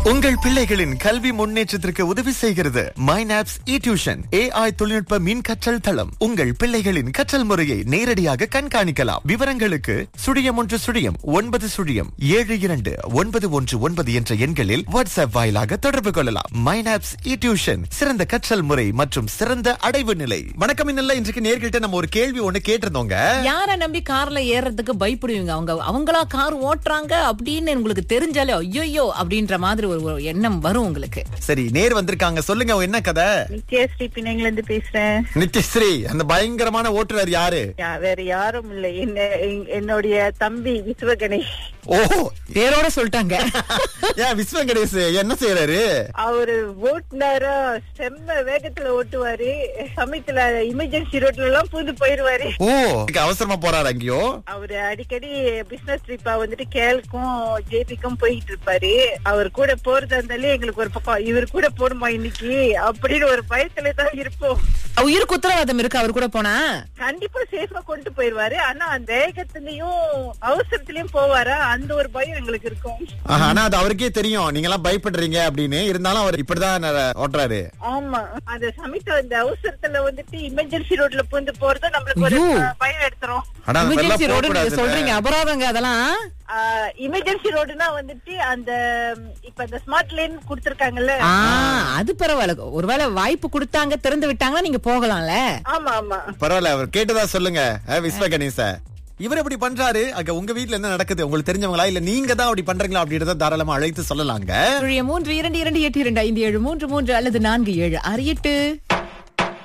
உங்கள் பிள்ளைகளின் கல்வி முன்னேற்றத்திற்கு உதவி செய்கிறது மைனாப்ஸ் இ டியூஷன் ஏஐ தொழில்நுட்ப மின் கற்றல் தளம் உங்கள் பிள்ளைகளின் கற்றல் முறையை நேரடியாக கண்காணிக்கலாம் விவரங்களுக்கு சுழியம் ஒன்று சுழியம் ஒன்பது சுழியம் ஏழு இரண்டு ஒன்பது ஒன்று ஒன்பது என்ற எண்களில் வாட்ஸ்அப் வாயிலாக தொடர்பு கொள்ளலாம் மைனாப்ஸ் இ டியூஷன் சிறந்த கற்றல் முறை மற்றும் சிறந்த அடைவு நிலை வணக்கம் இன்னல்ல இன்றைக்கு நேர்கிட்ட நம்ம ஒரு கேள்வி ஒண்ணு கேட்டிருந்தோங்க யார நம்பி கார்ல ஏறதுக்கு பயப்படுவீங்க அவங்க அவங்களா கார் ஓட்டுறாங்க அப்படின்னு உங்களுக்கு தெரிஞ்சாலே ஐயோ அப்படின்ற மாதிரி ஒரு ஒரு எண்ணம் வரும் உங்களுக்கு சரி நேர் வந்திருக்காங்க சொல்லுங்க என்ன கதை நித்யாஸ்ரீ பிணைங்கல இருந்து பேசுறேன் நித்யஸ்ரீ அந்த பயங்கரமான ஓட்டுநர் யாரு யா- வேற யாரும் இல்ல என்ன என்- என்னுடைய தம்பி விஸ்வகணேஷ் ஓ பேரோட சொல்லிட்டாங்க ஏன் விஸ்வ கணேஷ் என்ன செய்யறாரு அவரு ஓட்டுனாரா செம்ம வேகத்துல ஓட்டுவாரு சமயத்துல எமர்ஜென்சி ரோட்ல எல்லாம் பூந்து போயிருவாரு ஓ இதுக்கு அவசரமா போறாரு அங்கேயோ அவரு அடிக்கடி பிசினஸ் ட்ரிப்பா வந்துட்டு கேலுக்கும் ஜேபிக்கும் போயிட்டு இருப்பாரு அவர் கூட போறதா இருந்தாலே எங்களுக்கு ஒரு பக்கம் இவர் கூட போகணுமா இன்னைக்கு அப்படின்னு ஒரு பயத்துல தான் இருப்போம் உயிருக்கு உத்தரவாதம் இருக்கு அவர் கூட போனா கண்டிப்பா சேஃபா கொண்டு போயிருவாரு ஆனா அந்த வேகத்திலயும் அவசரத்திலயும் போவாரா அந்த ஒரு பயம் எங்களுக்கு இருக்கும் ஆஹா, ஆனா அது அவருக்கே தெரியும் நீங்க எல்லாம் பயப்படுறீங்க அப்படின்னு இருந்தாலும் அவர் இப்படிதான் ந- ஓட்டுறாரு ஆமா அந்த சமயத்துல அந்த அவசரத்துல வந்துட்டு எமர்ஜென்சி ரோட்ல பூந்து போறது நம்மளுக்கு ஒரு ஐயோ. அஹ், பயம் எடுத்துரும் ஆனா அந்த மாதிரிலாம் எமர்ஜென்சி ரோடு போகக்கூடாது. சொல்றீங்க அபராதங்க அதெல்லாம் எமர்ஜென்சி ரோடுனா வந்துட்டு அந்த இப்ப அந்த ஸ்மார்ட் லேன் கொடுத்திருக்காங்கல்ல ஆ, அது பரவாயில்ல ஒருவேளை வாய்ப்பு கொடுத்தாங்க திறந்து விட்டாங்கன்னா நீங்க போகலாம்ல ஆமா ஆமா பரவாயில்ல அவர் கேட்டதா சொல்லுங்க அஹ், விஸ்வ கணேச இவர் எப்படி பண்றாரு அங்க உங்க வீட்ல என்ன நடக்குது உங்களுக்கு தெரிஞ்சவங்களா இல்ல நீங்க தான் அப்படி பண்றீங்களா அப்படின்றத தாராளமா அழைத்து சொல்லலாங்க மூன்று இரண்டு இரண்டு எட்டு இரண்டு ஐந்து ஏழு மூன்று மூன்று அல்லது நான்கு ஏழு ஆறு எட்டு